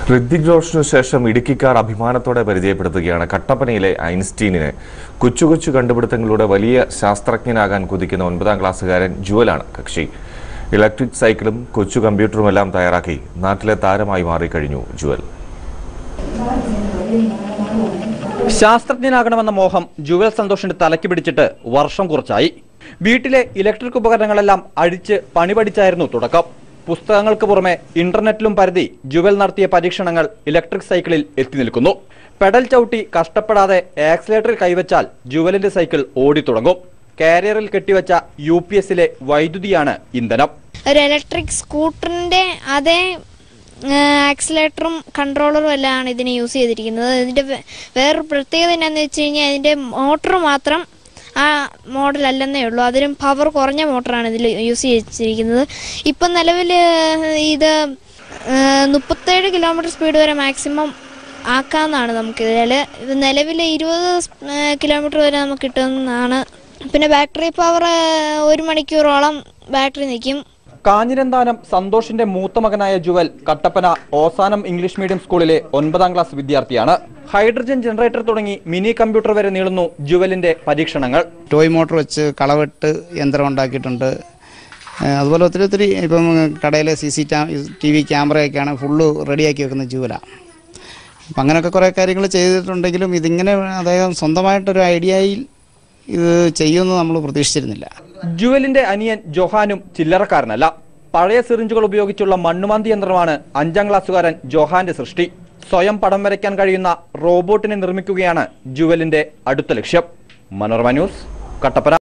ഋതിക് റോഷനു ശേഷം ഇടുക്കിക്കാർ അഭിമാനത്തോടെ പരിചയപ്പെടുത്തുകയാണ് കട്ടപ്പനയിലെ ഐൻസ്റ്റീനിനെ കൊച്ചു കൊച്ചു കണ്ടുപിടുത്തങ്ങളുടെ വലിയ ശാസ്ത്രജ്ഞനാകാൻ കുതിക്കുന്ന ഒൻപതാം ക്ലാസ്സുകാരൻ ജുവലാണ് കക്ഷി ഇലക്ട്രിക് സൈക്കിളും കൊച്ചു കമ്പ്യൂട്ടറുമെല്ലാം തയ്യാറാക്കി നാട്ടിലെ താരമായി മാറിക്കഴിഞ്ഞു ജുവൽ ശാസ്ത്രജ്ഞനാകണമെന്ന മോഹം ജുവൽ സന്തോഷിന്റെ തലയ്ക്ക് പിടിച്ചിട്ട് വർഷം കുറച്ചായി വീട്ടിലെ ഇലക്ട്രിക് ഉപകരണങ്ങളെല്ലാം അഴിച്ച് പണി പഠിച്ചായിരുന്നു തുടക്കം പുസ്തകങ്ങൾക്ക് പുറമെ ഇന്റർനെറ്റിലും പരതി ജുവൽ നടത്തിയ പരീക്ഷണങ്ങൾ ഇലക്ട്രിക് സൈക്കിളിൽ എത്തി നിൽക്കുന്നു പെഡൽ ചവിട്ടി കഷ്ടപ്പെടാതെ ആക്സിലേറ്ററിൽ കൈവച്ചാൽ ജുവലിന്റെ സൈക്കിൾ ഓടിത്തുടങ്ങും കാരിയറിൽ കെട്ടിവെച്ച യു പി എസിലെ വൈദ്യുതിയാണ് ഇന്ധനം ഒരു ഇലക്ട്രിക് സ്കൂട്ടറിന്റെ അതേ ആക്സിലേറ്ററും കൺട്രോളറും എല്ലാമാണ് ഇതിന് യൂസ് ചെയ്തിരിക്കുന്നത് ഇതിന്റെ വേ- വേറൊരു പ്രത്യേകത എന്നാന്ന് വെച്ച് കഴിഞ്ഞാൽ ഇതിന്റെ മോട്ടർ മാത്രം ആ മോഡൽ അല്ലെന്നേ ഉള്ളൂ അതിലും പവർ കുറഞ്ഞ മോട്ടറാണ് ഇതിൽ യൂസ് ചെയ്തിരിക്കുന്നത് ഇപ്പം നിലവിൽ ഇത് മുപ്പത്തേഴ് കിലോമീറ്റർ സ്പീഡ് വരെ മാക്സിമം ആക്കാമെന്നാണ് നമുക്ക് ഇതിൽ ഇത് നിലവിൽ ഇരുപത് കിലോമീറ്റർ വരെ നമുക്ക് കിട്ടുന്നതാണ് പിന്നെ ബാറ്ററി പവർ ഒരു മണിക്കൂറോളം ബാറ്ററി നിൽക്കും കാഞ്ഞിരന്താനം സന്തോഷിന്റെ മൂത്ത മകനായ Jewel Kattappana Ozanam English medium സ്കൂളിലെ ഒൻപതാം ക്ലാസ് വിദ്യാർത്ഥിയാണ് ഹൈഡ്രജൻ ജനറേറ്റർ തുടങ്ങി മിനി കമ്പ്യൂട്ടർ വരെ നീളുന്നു ജുവലിന്റെ പരീക്ഷണങ്ങൾ ടോയ് മോട്ടർ വെച്ച് കളവെട്ട് യന്ത്രം ഉണ്ടാക്കിയിട്ടുണ്ട് ഏഹ് അതുപോലെ ഒത്തിരി ഒത്തിരി ഇപ്പം കടയിലെ സി സി ടി വി ക്യാമറയൊക്കെയാണ് ഫുള്ള് റെഡിയാക്കി വെക്കുന്ന ജൂല അപ്പം അങ്ങനെയൊക്കെ കുറേ കാര്യങ്ങൾ ചെയ്തിട്ടുണ്ടെങ്കിലും ഇതിങ്ങനെ അദ്ദേഹം സ്വന്തമായിട്ടൊരു ഐഡിയയിൽ ഇത് ചെയ്യുമെന്ന് നമ്മൾ പ്രതീക്ഷിച്ചിരുന്നില്ല ജുവലിന്റെ അനിയൻ ജൊഹാനും ചില്ലറക്കാരനല്ല പഴയ സിറിഞ്ചുകൾ ഉപയോഗിച്ചുള്ള മണ്ണുമാന്തി യന്ത്രമാണ് അഞ്ചാം ക്ലാസ്സുകാരൻ ജൊഹാന്റെ സൃഷ്ടി സ്വയം പടം വരയ്ക്കാൻ കഴിയുന്ന റോബോട്ടിനെ നിർമ്മിക്കുകയാണ് ജുവലിന്റെ അടുത്ത ലക്ഷ്യം മനോരമ ന്യൂസ് കട്ടപ്പന